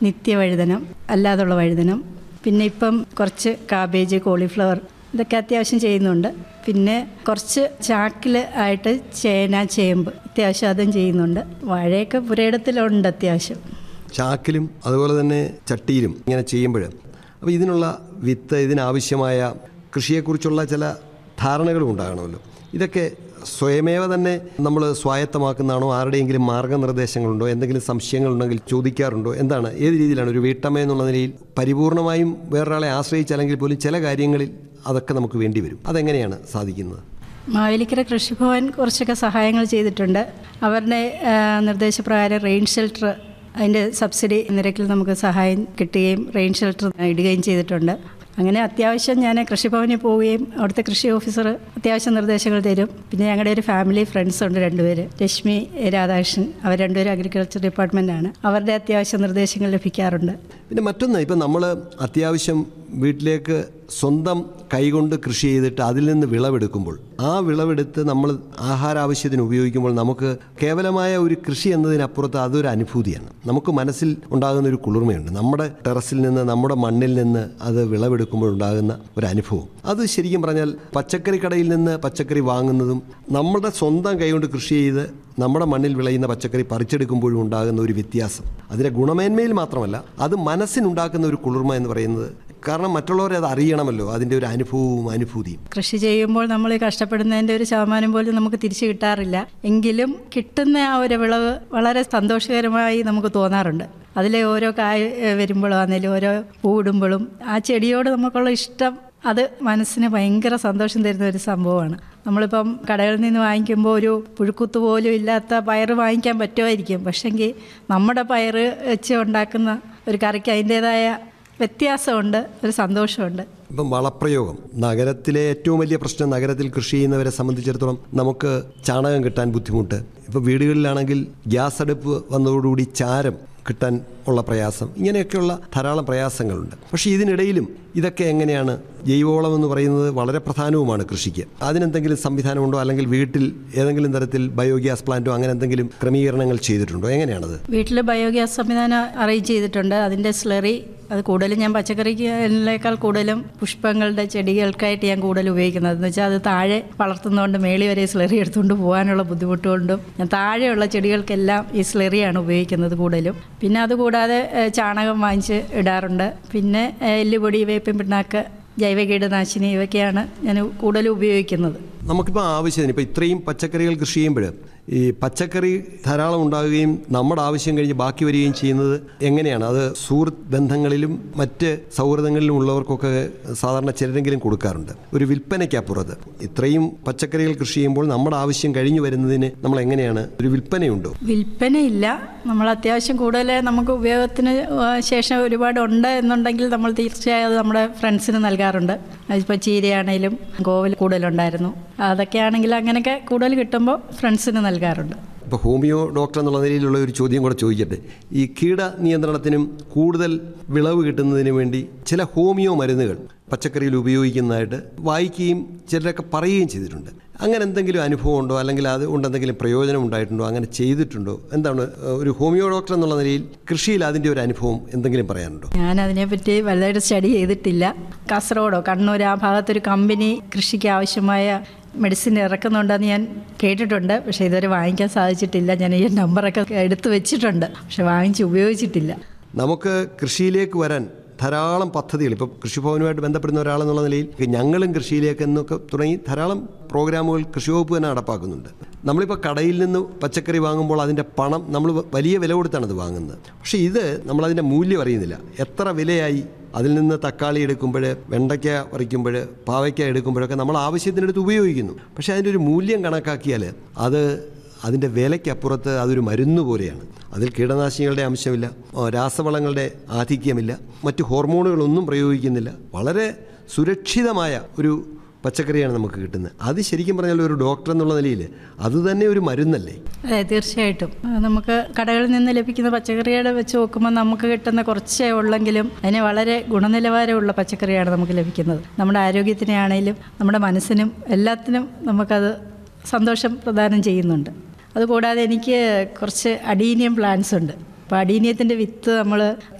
നിത്യവഴുതനം അല്ലാതുള്ള വഴുതനം പിന്നെ ഇപ്പം കുറച്ച് കാബേജ് കോളിഫ്ലവർ ഇതൊക്കെ അത്യാവശ്യം ചെയ്യുന്നുണ്ട് പിന്നെ കുറച്ച് ചാക്കിൽ ആയിട്ട് ചേന ചേമ്പ് അത്യാവശ്യം അതും ചെയ്യുന്നുണ്ട് വാഴയൊക്കെ പുരയിടത്തിലുണ്ട് അത്യാവശ്യം ചാക്കിലും അതുപോലെ തന്നെ ചട്ടിയിലും ഇങ്ങനെ ചെയ്യുമ്പോൾ അപ്പോൾ ഇതിനുള്ള വിത്ത് ഇതിനാവശ്യമായ കൃഷിയെക്കുറിച്ചുള്ള ചില ധാരണകളും ഉണ്ടാകണമല്ലോ ഇതൊക്കെ സ്വയമേവ തന്നെ നമ്മൾ സ്വായത്തമാക്കുന്നതാണോ ആരുടെയെങ്കിലും മാർഗനിർദ്ദേശങ്ങളുണ്ടോ എന്തെങ്കിലും സംശയങ്ങളുണ്ടെങ്കിൽ ചോദിക്കാറുണ്ടോ എന്താണ് ഏത് രീതിയിലാണ് ഒരു വീട്ടമ്മ എന്നുള്ള നിലയിൽ പരിപൂർണമായും വേറൊരാളെ ആശ്രയിച്ചല്ലെങ്കിൽ പോലും ചില കാര്യങ്ങളിൽ അതൊക്കെ നമുക്ക് വേണ്ടി വരും അതെങ്ങനെയാണ് സാധിക്കുന്നത് മാവേലിക്കര കൃഷിഭവൻ കുറച്ചൊക്കെ സഹായങ്ങൾ ചെയ്തിട്ടുണ്ട് അവരുടെ ആ, നിർദ്ദേശപ്രകാരം റെയിൻ ഷെൽട്ടർ അതിൻ്റെ സബ്സിഡി നിരക്കിൽ നമുക്ക് സഹായം കിട്ടുകയും റെയിൻ ഷെൽട്ടർ ഇടുകയും ചെയ്തിട്ടുണ്ട് അങ്ങനെ അത്യാവശ്യം ഞാൻ കൃഷിഭവനിൽ പോവുകയും അവിടുത്തെ കൃഷി ഓഫീസർ അത്യാവശ്യം നിർദ്ദേശങ്ങൾ തരും പിന്നെ ഞങ്ങളുടെ ഒരു ഫാമിലി ഫ്രണ്ട്സ് ഉണ്ട് രണ്ടുപേര് രശ്മി രാധാകൃഷ്ണൻ അവർ രണ്ടുപേരും അഗ്രികൾച്ചർ ഡിപ്പാർട്ട്മെൻറ്റാണ് അവരുടെ അത്യാവശ്യം നിർദ്ദേശങ്ങൾ ലഭിക്കാറുണ്ട് പിന്നെ മറ്റൊന്ന് ഇപ്പം നമ്മൾ അത്യാവശ്യം വീട്ടിലേക്ക് സ്വന്തം കൈകൊണ്ട് കൃഷി ചെയ്തിട്ട് അതിൽ നിന്ന് വിളവെടുക്കുമ്പോൾ ആ വിളവെടുത്ത് നമ്മൾ ആഹാരാവശ്യത്തിന് ഉപയോഗിക്കുമ്പോൾ നമുക്ക് കേവലമായ ഒരു കൃഷി എന്നതിനപ്പുറത്ത് അതൊരു അനുഭൂതിയാണ് നമുക്ക് മനസ്സിൽ ഉണ്ടാകുന്ന ഒരു കുളിർമയുണ്ട് നമ്മുടെ ടെറസിൽ നിന്ന് നമ്മുടെ മണ്ണിൽ നിന്ന് അത് വിളവെടുക്കുമ്പോൾ ഉണ്ടാകുന്ന ഒരു അനുഭവം അത് ശരിക്കും പറഞ്ഞാൽ പച്ചക്കറി കടയിൽ നിന്ന് പച്ചക്കറി വാങ്ങുന്നതും നമ്മുടെ സ്വന്തം കൈകൊണ്ട് കൃഷി ചെയ്ത് നമ്മുടെ മണ്ണിൽ വിളയുന്ന പച്ചക്കറി പറിച്ചെടുക്കുമ്പോഴും ഉണ്ടാകുന്ന ഒരു വ്യത്യാസം അതിൻ്റെ ഗുണമേന്മയിൽ മാത്രമല്ല അത് മനസ്സിനുണ്ടാക്കുന്ന ഒരു കുളിർമ എന്ന് പറയുന്നത് കാരണം മറ്റുള്ളവരെ അത് അറിയണമല്ലോ അതിൻ്റെ ഒരു അനുഭവവും അനുഭൂതിയും കൃഷി ചെയ്യുമ്പോൾ നമ്മൾ ഈ കഷ്ടപ്പെടുന്നതിൻ്റെ ഒരു ശതമാനം പോലും നമുക്ക് തിരിച്ചു കിട്ടാറില്ല എങ്കിലും കിട്ടുന്ന ആ ഒരു വിളവ് വളരെ സന്തോഷകരമായി നമുക്ക് തോന്നാറുണ്ട് അതിലെ ഓരോ കായ ഏഹ്, വരുമ്പോഴും ആണെങ്കിലും ഓരോ പൂവിടുമ്പോഴും ആ ചെടിയോട് നമുക്കുള്ള ഇഷ്ടം അത് മനസ്സിന് ഭയങ്കര സന്തോഷം തരുന്ന ഒരു സംഭവമാണ് നമ്മളിപ്പം കടകളിൽ നിന്ന് വാങ്ങിക്കുമ്പോൾ ഒരു പുഴുക്കുത്ത് പോലും ഇല്ലാത്ത പയറ് വാങ്ങിക്കാൻ പറ്റുമായിരിക്കും പക്ഷെങ്കിൽ നമ്മുടെ പയറ് വെച്ച് ഉണ്ടാക്കുന്ന ഒരു കറിക്ക് അതിൻ്റേതായ വ്യത്യാസമുണ്ട് ഒരു സന്തോഷമുണ്ട് ഇപ്പം വളപ്രയോഗം നഗരത്തിലെ ഏറ്റവും വലിയ പ്രശ്നം നഗരത്തിൽ കൃഷി ചെയ്യുന്നവരെ സംബന്ധിച്ചിടത്തോളം നമുക്ക് ചാണകം കിട്ടാൻ ബുദ്ധിമുട്ട് ഇപ്പം വീടുകളിലാണെങ്കിൽ ഗ്യാസ് അടുപ്പ് വന്നതോടുകൂടി ചാരം കിട്ടാൻ ഉള്ള പ്രയാസം ഇങ്ങനെയൊക്കെയുള്ള ധാരാളം പ്രയാസങ്ങളുണ്ട് പക്ഷേ ഇതിനിടയിലും ഇതൊക്കെ എങ്ങനെയാണ് ജൈവവളം എന്ന് പറയുന്നത് വളരെ പ്രധാനവുമാണ് കൃഷിക്ക് അതിനെന്തെങ്കിലും സംവിധാനമുണ്ടോ അല്ലെങ്കിൽ വീട്ടിൽ ഏതെങ്കിലും തരത്തിൽ ബയോഗ്യാസ് പ്ലാന്റോ അങ്ങനെ എന്തെങ്കിലും ക്രമീകരണങ്ങൾ ചെയ്തിട്ടുണ്ടോ എങ്ങനെയാണത് വീട്ടിൽ ബയോഗ്യാസ് സംവിധാനം അറേഞ്ച് ചെയ്തിട്ടുണ്ട് അതിൻ്റെ സ്ലറി അത് കൂടുതലും ഞാൻ പച്ചക്കറിക്കേക്കാൾ കൂടുതലും പുഷ്പങ്ങളുടെ ചെടികൾക്കായിട്ട് ഞാൻ കൂടുതൽ ഉപയോഗിക്കുന്നത് എന്ന് വെച്ചാൽ അത് താഴെ വളർത്തുന്നതുകൊണ്ട് മേളി വരെ സ്ലറി എടുത്തുകൊണ്ട് പോകാനുള്ള ബുദ്ധിമുട്ട് കൊണ്ടും ഞാൻ താഴെയുള്ള ചെടികൾക്കെല്ലാം ഈ സ്ലറിയാണ് ഉപയോഗിക്കുന്നത് കൂടുതലും പിന്നെ അതുകൂടാതെ ഏഹ്, ചാണകം വാങ്ങിച്ച് ഇടാറുണ്ട് പിന്നെ ഏഹ്, എല്ലുപൊടി വേപ്പിൻ പിണ്ണാക്ക് ജൈവ കീടനാശിനി ഇവയൊക്കെയാണ് ഞാൻ കൂടുതലും ഉപയോഗിക്കുന്നത് നമുക്കിപ്പോൾ ആവശ്യത്തിന് ഇപ്പോൾ ഇത്രയും പച്ചക്കറികൾ കൃഷി ചെയ്യുമ്പോൾ ഈ പച്ചക്കറി ധാരാളം ഉണ്ടാകുകയും നമ്മുടെ ആവശ്യം കഴിഞ്ഞ് ബാക്കി വരികയും ചെയ്യുന്നത് എങ്ങനെയാണ് അത് സുഹൃത്ത് ബന്ധങ്ങളിലും മറ്റ് സൗഹൃദങ്ങളിലും ഉള്ളവർക്കൊക്കെ സാധാരണ ചിലരെങ്കിലും കൊടുക്കാറുണ്ട് ഒരു വിൽപ്പനയ്ക്കപ്പുറത്ത് ഇത്രയും പച്ചക്കറികൾ കൃഷി ചെയ്യുമ്പോൾ നമ്മുടെ ആവശ്യം കഴിഞ്ഞു വരുന്നതിന് നമ്മൾ എങ്ങനെയാണ് ഒരു വിൽപ്പനയുണ്ടോ വിൽപ്പനയില്ല നമ്മൾ അത്യാവശ്യം കൂടുതൽ നമുക്ക് ഉപയോഗത്തിന് ശേഷം ഒരുപാട് ഉണ്ട് എന്നുണ്ടെങ്കിൽ നമ്മൾ തീർച്ചയായും അത് നമ്മുടെ ഫ്രണ്ട്സിന് നൽകാറുണ്ട് അതിപ്പോൾ ചീരയാണേലും കോവൽ കൂടുതലുണ്ടായിരുന്നു അതൊക്കെ ആണെങ്കിൽ അങ്ങനെയൊക്കെ കൂടുതൽ കിട്ടുമ്പോൾ ഫ്രണ്ട്സിന് നൽകാറുണ്ട് ഇപ്പോൾ ഹോമിയോ ഡോക്ടർ എന്നുള്ള നിലയിലുള്ള ഒരു ചോദ്യം കൂടെ ചോദിക്കട്ടെ ഈ കീട നിയന്ത്രണത്തിനും കൂടുതൽ വിളവ് കിട്ടുന്നതിന് വേണ്ടി ചില ഹോമിയോ മരുന്നുകൾ പച്ചക്കറിയിൽ ഉപയോഗിക്കുന്നതായിട്ട് വായിക്കുകയും ചിലരൊക്കെ പറയുകയും ചെയ്തിട്ടുണ്ട് അങ്ങനെ എന്തെങ്കിലും അനുഭവം ഉണ്ടോ അല്ലെങ്കിൽ അത് കൊണ്ട് എന്തെങ്കിലും പ്രയോജനം ഉണ്ടായിട്ടുണ്ടോ അങ്ങനെ ചെയ്തിട്ടുണ്ടോ എന്താണ് ഏഹ്, ഒരു ഹോമിയോ ഡോക്ടർ എന്നുള്ള നിലയിൽ കൃഷിയിൽ അതിൻ്റെ ഒരു അനുഭവം എന്തെങ്കിലും പറയാനുണ്ടോ ഞാൻ അതിനെപ്പറ്റി വലുതായിട്ട് സ്റ്റഡി ചെയ്തിട്ടില്ല കാസർഗോഡോ കണ്ണൂർ ആ ഭാഗത്തൊരു കമ്പനി കൃഷിക്ക് ആവശ്യമായ മെഡിസിൻ ഇറക്കുന്നുണ്ടെന്ന് ഞാൻ കേട്ടിട്ടുണ്ട് പക്ഷേ ഇതുവരെ വാങ്ങിക്കാൻ സാധിച്ചിട്ടില്ല ഞാൻ ഈ നമ്പറൊക്കെ എടുത്തു വെച്ചിട്ടുണ്ട് പക്ഷെ വാങ്ങിച്ച് ഉപയോഗിച്ചിട്ടില്ല നമുക്ക് കൃഷിയിലേക്ക് വരാൻ ധാരാളം പദ്ധതികൾ ഇപ്പോൾ കൃഷിഭവനുമായിട്ട് ബന്ധപ്പെടുന്ന ഒരാളെന്നുള്ള നിലയിൽ ഞങ്ങളും കൃഷിയിലേക്ക് എന്നൊക്കെ തുടങ്ങി ധാരാളം പ്രോഗ്രാമുകൾ കൃഷി വകുപ്പ് തന്നെ നടപ്പാക്കുന്നുണ്ട് നമ്മളിപ്പോൾ കടയിൽ നിന്ന് പച്ചക്കറി വാങ്ങുമ്പോൾ അതിൻ്റെ പണം നമ്മൾ വലിയ വില കൊടുത്താണ് അത് വാങ്ങുന്നത് പക്ഷേ ഇത് നമ്മളതിൻ്റെ മൂല്യം അറിയുന്നില്ല എത്ര വിലയായി അതിൽ നിന്ന് തക്കാളി എടുക്കുമ്പോൾ വെണ്ടയ്ക്ക പറിക്കുമ്പോൾ പാവയ്ക്ക എടുക്കുമ്പോഴൊക്കെ നമ്മൾ ആവശ്യത്തിനടുത്ത് ഉപയോഗിക്കുന്നു പക്ഷേ അതിൻ്റെ ഒരു മൂല്യം കണക്കാക്കിയാൽ അത് അതിൻ്റെ വിലയ്ക്കപ്പുറത്ത് അതൊരു മരുന്ന് പോലെയാണ് അതിൽ കീടനാശിനികളുടെ അംശമില്ല ആ, രാസവളങ്ങളുടെ ആധിക്യമില്ല മറ്റ് ഹോർമോണുകളൊന്നും പ്രയോഗിക്കുന്നില്ല വളരെ സുരക്ഷിതമായ ഒരു പച്ചക്കറിയാണ് നമുക്ക് കിട്ടുന്നത് അത് ശരിക്കും പറഞ്ഞാൽ ഒരു ഡോക്ടർ എന്നുള്ള നിലയിൽ അത് തന്നെ ഒരു മരുന്നല്ലേ അതെ തീർച്ചയായിട്ടും ആ, നമുക്ക് കടകളിൽ നിന്ന് ലഭിക്കുന്ന പച്ചക്കറിയുടെ വെച്ച് നോക്കുമ്പോൾ നമുക്ക് കിട്ടുന്ന കുറച്ചേ ഉള്ളെങ്കിലും അതിന് വളരെ ഗുണനിലവാരമുള്ള പച്ചക്കറിയാണ് നമുക്ക് ലഭിക്കുന്നത് നമ്മുടെ ആരോഗ്യത്തിനാണേലും നമ്മുടെ മനസ്സിനും എല്ലാത്തിനും നമുക്കത് സന്തോഷം പ്രദാനം ചെയ്യുന്നുണ്ട് അതുകൂടാതെ എനിക്ക് കുറച്ച് അഡീനിയം പ്ലാന്റ്സ് ഉണ്ട് അപ്പോൾ അഡീനിയത്തിൻ്റെ വിത്ത് നമ്മൾ